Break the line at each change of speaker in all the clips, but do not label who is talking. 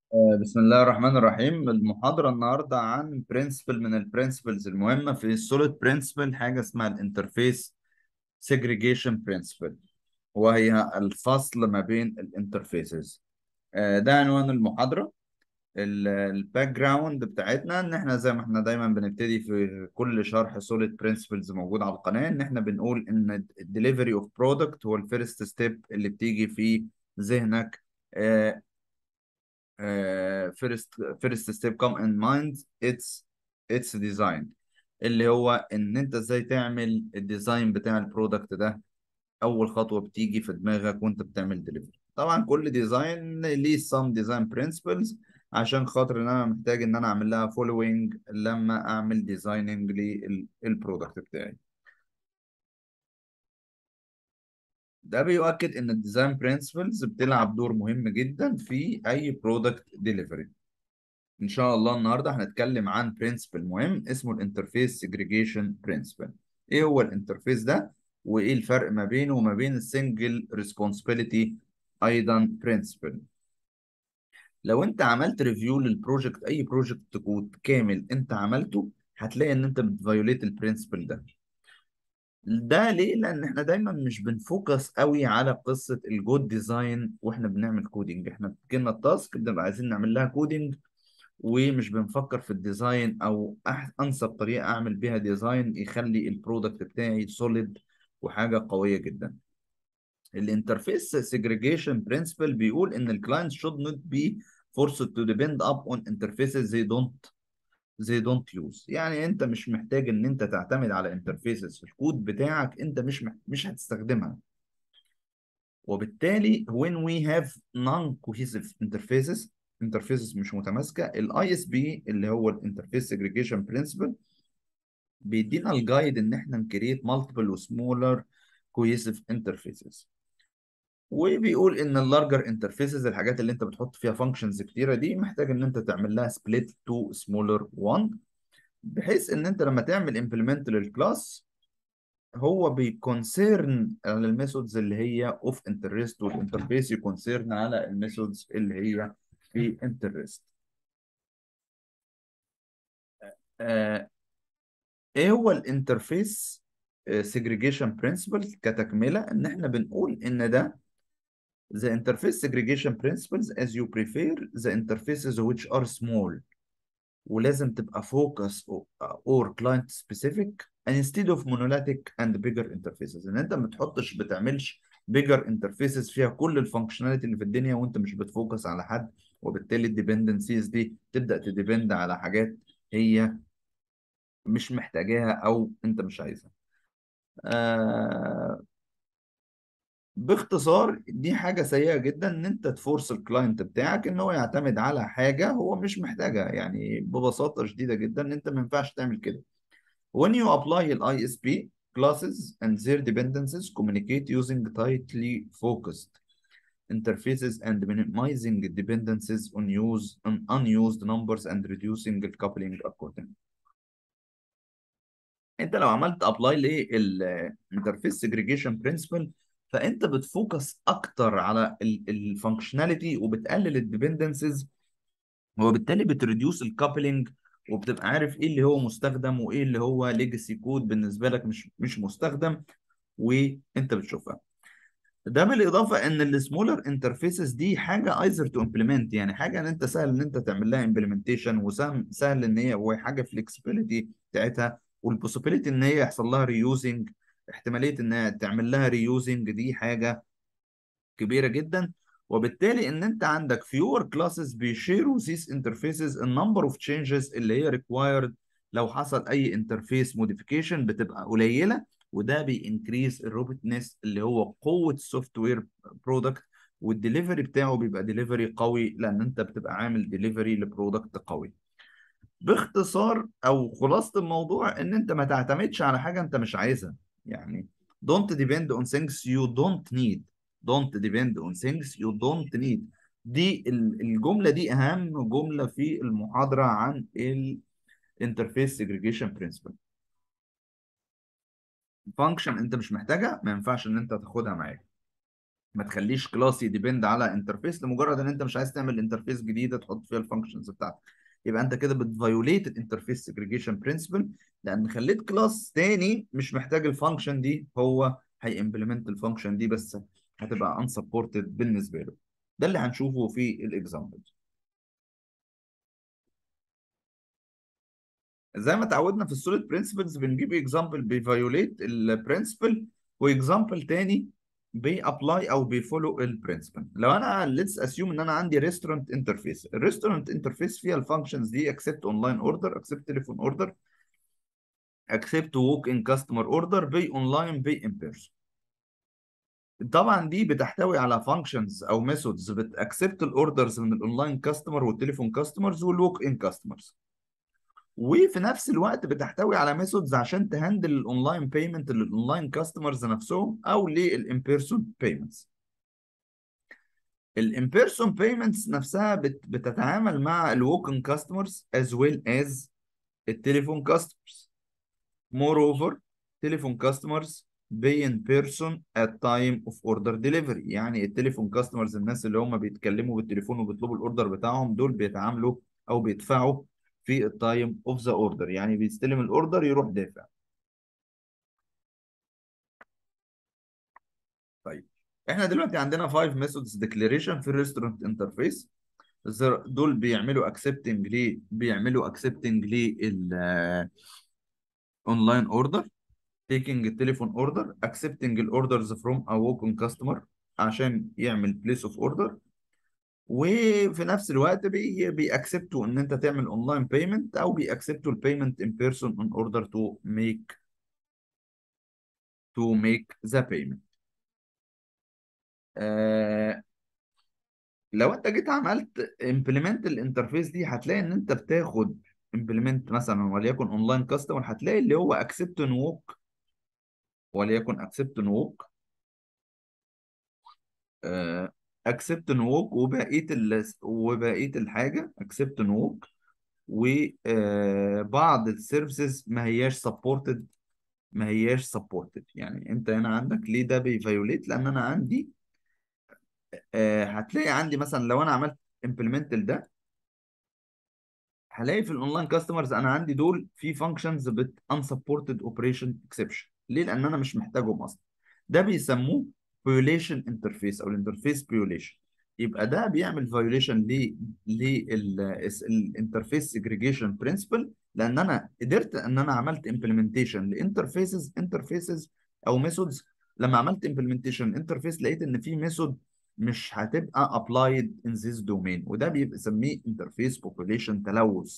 آه، بسم الله الرحمن الرحيم المحاضرة النهاردة عن برنسبل من البرنسبلز المهمة في السوليد برنسبل حاجة اسمها الانترفيس سيجريجيشن برنسبل وهي الفصل ما بين الانترفيسز ده عنوان المحاضرة الباك جراوند بتاعتنا ان احنا زي ما احنا دايما بنبتدي في كل شرح سوليد برنسبلز موجود على القناة ان احنا بنقول ان الدليفري اوف برودكت هو الفيرست ستيب اللي بتيجي في ذهنك آه، uh, first first step come in mind it's it's design اللي هو ان انت ازاي تعمل الديزاين بتاع البرودكت ده اول خطوه بتيجي في دماغك وانت بتعمل ديليفري طبعا كل ديزاين ليه some design principles عشان خاطر ان انا محتاج ان انا اعمل لها following لما اعمل ديزايننج للبرودكت بتاعي ده بيؤكد ان الديزاين برنسبلز بتلعب دور مهم جدا في اي برودكت ديليفري ان شاء الله النهارده هنتكلم عن برنسبل مهم اسمه الانترفيس سيجريجيشن برنسبل ايه هو الانترفيس ده وايه الفرق ما بينه وما بين السنجل ريسبونسبيلتي ايضا برنسبل لو انت عملت ريفيو للبروجكت اي بروجكت كود كامل انت عملته هتلاقي ان انت بتفايوليت البرنسبل ده ده ليه لان احنا دايما مش بنفوكس قوي على قصه الجود ديزاين واحنا بنعمل كودينج احنا بتجيلنا التاسك بنبقى عايزين نعمل لها كودينج ومش بنفكر في الديزاين او أح انسب طريقه اعمل بيها ديزاين يخلي البرودكت بتاعي سوليد وحاجه قويه جدا الانترفيس سيجريجيشن برنسبل بيقول ان الكلاينت should not be forced to depend upon interfaces they don't they don't use يعني انت مش محتاج ان انت تعتمد على انترفيسز في الكود بتاعك انت مش مح... مش هتستخدمها وبالتالي when we have non-cohesive interfaces interfaces مش متماسكه الاي اس بي اللي هو الانترفيس سيجريجيشن برنسبل بيدينا الجايد ان احنا نكريت مالتيبل وسمولر كويسيف انترفيسز وبيقول ان اللارجر انترفيسز الحاجات اللي انت بتحط فيها فانكشنز كتيره دي محتاج ان انت تعمل لها سبليت تو سمولر 1 بحيث ان انت لما تعمل امبلمنت للكلاس هو بيكونسيرن على الميثودز اللي هي اوف انترست والانترفيس يكونسيرن على الميثودز اللي هي في انترست آه ايه هو الانترفيس سيجريجيشن برنسبل كتكمله ان احنا بنقول ان ده the interface segregation principles as you prefer the interfaces which are small ولازم تبقى focus or client specific instead of monolithic and bigger interfaces ان انت ما تحطش بتعملش bigger interfaces فيها كل الفانكشناليتي اللي في الدنيا وانت مش بتفوكس على حد وبالتالي الديبندنسيز دي تبدا تديبند على حاجات هي مش محتاجاها او انت مش عايزها آه باختصار دي حاجه سيئه جدا ان انت تفورس الكلاينت بتاعك ان هو يعتمد على حاجه هو مش محتاجها يعني ببساطه شديده جدا ان انت ما ينفعش تعمل كده when you apply ال ISP classes and their dependencies communicate using tightly focused interfaces and minimizing dependencies on use on unused numbers and reducing the coupling accordingly انت لو عملت ابلاي للانترفيس سيجريجيشن برنسبل فانت بتفوكس اكتر على الفانكشناليتي وبتقلل الديبندنسز وبالتالي بتريديوس الكابلنج وبتبقى عارف ايه اللي هو مستخدم وايه اللي هو ليجاسي كود بالنسبه لك مش مش مستخدم وانت بتشوفها ده بالاضافه ان السمولر انترفيسز دي حاجه ايزر تو امبلمنت يعني حاجه ان انت سهل ان انت تعمل لها امبلمنتيشن وسهل سهل ان هي وحاجه فليكسبيليتي بتاعتها والبوسيبيليتي ان هي يحصل لها ريوزنج احتماليه انها تعمل لها ريوزنج دي حاجه كبيره جدا وبالتالي ان انت عندك fewer classes بيشيروا these interfaces a number of changes اللي هي required لو حصل اي انترفيس موديفيكيشن بتبقى قليله وده بينكريس الروبوتنس اللي هو قوه السوفت وير برودكت والدليفري بتاعه بيبقى دليفري قوي لان انت بتبقى عامل دليفري لبرودكت قوي باختصار او خلاصه الموضوع ان انت ما تعتمدش على حاجه انت مش عايزها يعني don't depend on things you don't need don't depend on things you don't need دي الجمله دي اهم جمله في المحاضره عن الانترفيس سيجريجيشن برنسبل فانكشن انت مش محتاجها ما ينفعش ان انت تاخدها معاك ما تخليش كلاس يديبند على انترفيس لمجرد ان انت مش عايز تعمل انترفيس جديده تحط فيها الفانكشنز بتاعتك يبقى انت كده بتفايوليت الانترفيس سيجريجيشن برنسبل لان خليت كلاس تاني مش محتاج الفانكشن دي هو هيمبلمنت الفانكشن دي بس هتبقى unsupported بالنسبه له ده اللي هنشوفه في الاكزامبل زي ما اتعودنا في السوليد برنسبلز بنجيب اكزامبل بيفايوليت البرنسبل واكزامبل تاني بيابلاي او بيفولو البرنسبل لو انا ليتس اسيوم ان انا عندي ريستورانت انترفيس الريستورانت انترفيس فيها الفانكشنز دي اكسبت اونلاين اوردر اكسبت تليفون اوردر اكسبت ووك ان كاستمر اوردر بي اونلاين بي ان بيرسون طبعا دي بتحتوي على فانكشنز او ميثودز بتاكسبت الاوردرز من الاونلاين كاستمر والتليفون كاستمرز والووك ان كاستمرز وفي نفس الوقت بتحتوي على ميثودز عشان تهندل الاونلاين بيمنت للاونلاين كاستمرز نفسهم او للامبيرسون بيمنتس الامبيرسون بيمنتس نفسها بت بتتعامل مع الووكن كاستمرز as well as التليفون كاستمرز moreover تليفون كاستمرز pay in person at time of order delivery يعني التليفون كاستمرز الناس اللي هم بيتكلموا بالتليفون وبيطلبوا الاوردر بتاعهم دول بيتعاملوا او بيدفعوا في التايم اوف ذا اوردر يعني بيستلم الاوردر يروح دافع طيب احنا دلوقتي عندنا 5 ميثودز ديكلاريشن في الريستورانت انترفيس دول بيعملوا اكسبتنج ليه بيعملوا اكسبتنج لل اونلاين اوردر تيكينج التليفون اوردر اكسبتنج الاوردرز فروم ا ووكن كاستمر عشان يعمل بليس اوف اوردر وفي نفس الوقت بي بيأكسبتوا ان انت تعمل اونلاين بيمنت او بيأكسبتوا البيمنت ان بيرسون ان اوردر تو ميك تو ميك ذا بيمنت لو انت جيت عملت امبلمنت الانترفيس دي هتلاقي ان انت بتاخد امبلمنت مثلا وليكن اونلاين كاستمر هتلاقي اللي هو اكسبت نوك وليكن اكسبت نوك اكسبت نوك وبقيه ال... وبقيه الحاجه اكسبت نوك وبعض السيرفيسز ما هياش سبورتد ما هياش سبورتد يعني انت هنا عندك ليه ده بيفايوليت لان انا عندي آه هتلاقي عندي مثلا لو انا عملت امبلمنت لده هلاقي في الاونلاين كاستمرز انا عندي دول في فانكشنز بت unsupported اوبريشن اكسبشن ليه لان انا مش محتاجهم اصلا ده بيسموه فيوليشن انترفيس او الانترفيس فيوليشن يبقى ده بيعمل فيوليشن ل للانترفيس سيجريجيشن برنسبل لان انا قدرت ان انا عملت امبلمنتيشن لانترفيسز انترفيسز او ميثودز لما عملت امبلمنتيشن انترفيس لقيت ان في ميثود مش هتبقى applied in this domain وده بيبقى سميه interface population تلوث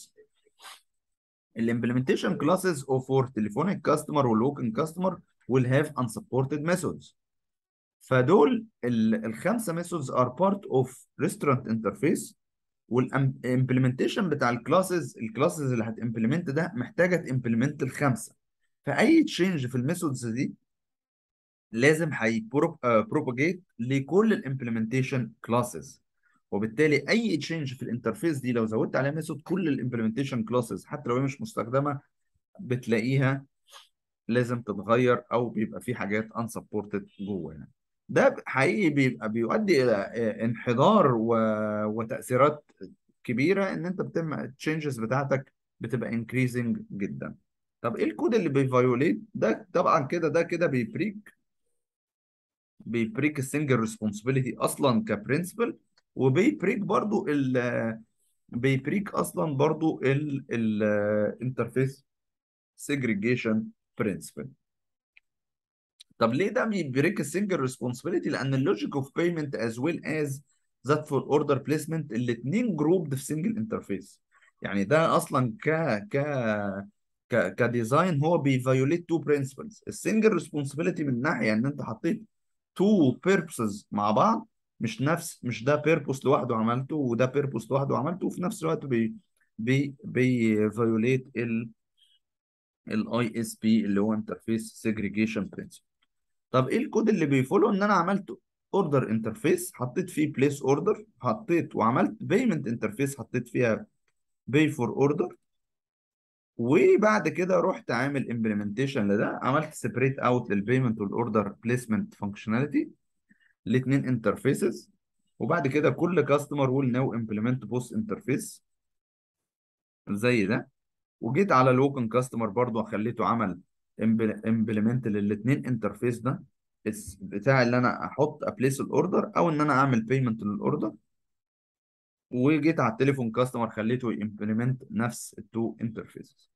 الامبلمنتيشن classes of for telephonic customer والوكن customer will have unsupported methods فدول الخمسه ميثودز ار بارت اوف ريستورانت انترفيس والامبلمنتيشن بتاع الكلاسز الكلاسز اللي هتمبلمنت ده محتاجه تمبلمنت الخمسه فاي تشينج في الميثودز دي لازم هيبروباجيت لكل الامبلمنتيشن كلاسز وبالتالي اي تشينج في الانترفيس دي لو زودت عليها ميثود كل الامبلمنتيشن كلاسز حتى لو هي مش مستخدمه بتلاقيها لازم تتغير او بيبقى في حاجات unsupported جوه يعني ده حقيقي بيبقى بيؤدي الى انحدار و... وتاثيرات كبيره ان انت بتم التشينجز بتاعتك بتبقى انكريزنج جدا طب ايه الكود اللي بيفايوليت ده طبعا كده ده كده بيبريك بيبريك السنجل ريسبونسبيلتي اصلا كبرنسبل وبيبريك برضو ال بيبريك اصلا برضو الانترفيس سيجريجيشن برنسبل طب ليه ده بيبريك السنجل ريسبونسبيلتي لان اللوجيك اوف بيمنت از ويل از ذات فور اوردر بليسمنت الاثنين جروبد في سنجل انترفيس يعني ده اصلا ك ك ك كديزاين هو بيفايوليت تو برنسبلز السنجل ريسبونسبيلتي من ناحيه ان انت حطيت تو بيربسز مع بعض مش نفس مش ده بيربوس لوحده عملته وده بيربوس لوحده عملته وفي نفس الوقت بي بي بيفايوليت ال الاي اس بي اللي هو انترفيس سيجريجيشن برنسبل طب ايه الكود اللي بيفولو ان انا عملت اوردر انترفيس حطيت فيه بليس اوردر حطيت وعملت بيمنت انترفيس حطيت فيها باي فور اوردر وبعد كده رحت عامل امبلمنتيشن لده عملت سيبريت اوت للبيمنت والاوردر بليسمنت فانكشناليتي الاثنين انترفيسز وبعد كده كل كاستمر ويل ناو امبلمنت بوست انترفيس زي ده وجيت على الوكن كاستمر برضو خليته عمل امبلمنت للاثنين انترفيس ده الس- بتاع اللي انا احط ابليس الاوردر او ان انا اعمل بيمنت للاوردر وجيت على التليفون كاستمر خليته امبلمنت نفس التو انترفيسز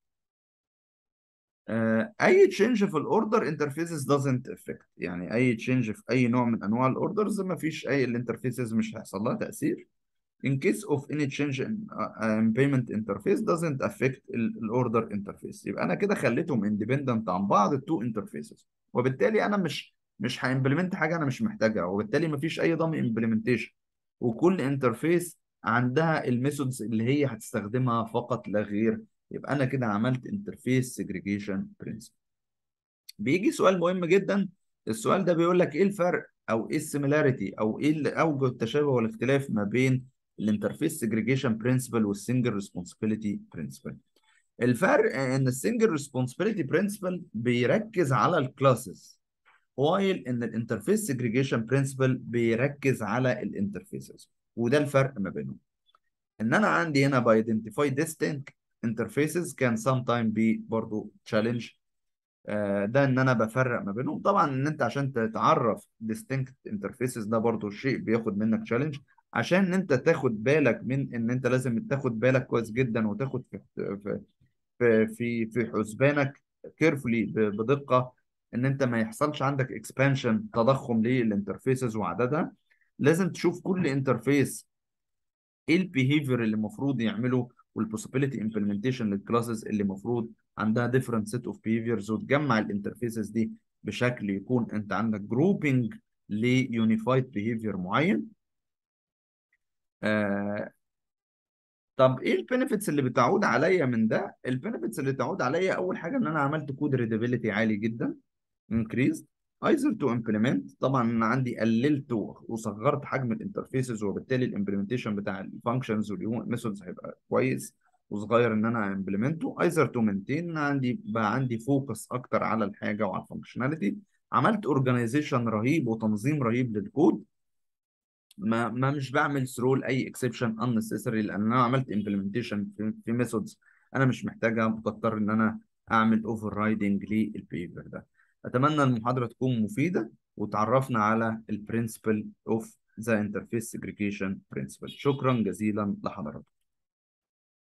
اي تشينج في الاوردر انترفيسز دازنت افكت يعني اي تشينج في اي نوع من انواع الاوردرز ما فيش اي الانترفيسز مش هيحصل لها تاثير in case of any change in uh, in payment interface doesn't affect الاوردر interface يبقى انا كده خليتهم independent عن بعض التو interfaces وبالتالي انا مش مش هامبلمنت حاجه انا مش محتاجها وبالتالي مفيش اي ضم امبلمنتيشن وكل انترفيس عندها الميثودز اللي هي هتستخدمها فقط لا غير يبقى انا كده عملت انترفيس سيجريجيشن برنسبل بيجي سؤال مهم جدا السؤال ده بيقول لك ايه الفرق او ايه السيميلاريتي او ايه اللي اوجه التشابه والاختلاف ما بين الانترفيس سيجريجيشن برنسبل والسنجل ريسبونسبيلتي برنسبل الفرق ان السنجل ريسبونسبيلتي برنسبل بيركز على الكلاسز وايل ان الانترفيس سيجريجيشن برنسبل بيركز على الانترفيسز وده الفرق ما بينهم ان انا عندي هنا بايدنتيفاي ديستنت انترفيسز كان سام تايم بي برضه تشالنج ده ان انا بفرق ما بينهم طبعا ان انت عشان تتعرف distinct interfaces ده برضو شيء بياخد منك تشالنج عشان ان انت تاخد بالك من ان انت لازم تاخد بالك كويس جدا وتاخد في في في في, في حسبانك كيرفولي بدقة ان انت ما يحصلش عندك اكسبانشن تضخم للانترفيسز وعددها لازم تشوف كل انترفيس ايه البيهيفير اللي المفروض يعمله والبوسيبيليتي امبلمنتيشن للكلاسز اللي المفروض عندها ديفرنت سيت اوف بيهيفيرز وتجمع الانترفيسز دي بشكل يكون انت عندك جروبنج ليونيفايد بيهيفير معين آه طب ايه البينيفيتس اللي بتعود عليا من ده البينيفيتس اللي تعود عليا اول حاجه ان انا عملت كود ريدابيليتي عالي جدا increased ايزر تو امبلمنت طبعا انا عندي قللت وصغرت حجم الانترفيسز وبالتالي الامبلمنتيشن بتاع الفانكشنز والميثودز هيبقى كويس وصغير ان انا امبلمنته ايزر تو مينتين عندي بقى عندي فوكس اكتر على الحاجه وعلى الفانكشناليتي عملت اورجانيزيشن رهيب وتنظيم رهيب للكود ما ما مش بعمل ثرو لاي اكسبشن unnecessary لان انا عملت امبلمنتيشن في, في ميثودز انا مش محتاجها بضطر ان انا اعمل اوفر رايدنج للبيبر ده اتمنى المحاضره تكون مفيده وتعرفنا على البرنسبل اوف ذا انترفيس سيجريجيشن برنسبل شكرا جزيلا لحضراتكم